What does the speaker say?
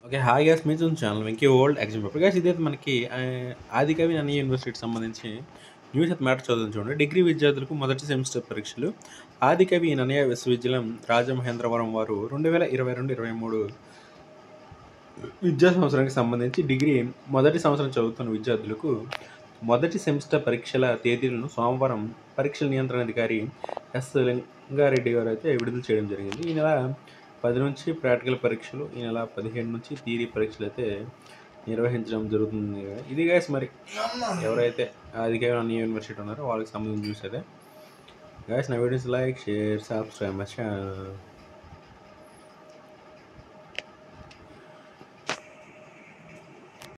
okay hi guys మీ చూసిన channel Venky old exam paper guys ఇదైతే మనకి ఆ, ఆదికవి అన్ని యూనివర్సిటీకి సంబంధించి న్యూస్ అయితే మ్యాటర్ చదువుతుంది చూడండి డిగ్రీ విద్యార్థులకు మొదటి సెమిస్టర్ పరీక్షలు ఆదికవి నన్నయ్య విశ్వవిద్యాలయం రాజమహేంద్రవరం వారు రెండు వేల ఇరవై రెండు ఇరవై మూడు విద్యా సంవత్సరానికి సంబంధించి డిగ్రీ మొదటి సంవత్సరం చదువుతున్న విద్యార్థులకు మొదటి సెమిస్టర్ పరీక్షల తేదీలను సోమవారం పరీక్షల నియంత్రణ అధికారి ఎస్ లింగారెడ్డి గారు అయితే విడుదల చేయడం జరిగింది ఈ నెల పది నుంచి ప్రాక్టికల్ పరీక్షలు ఈ నెల పదిహేడు నుంచి థియరీ పరీక్షలు అయితే నిర్వహించడం జరుగుతుంది ఇది గైస్ మరి ఎవరైతే అధికారి అన్ని యూనివర్సిటీ ఉన్నారో వాళ్ళకి సంబంధించి చూసేదే గైస్ నా videos like share subscribe my channel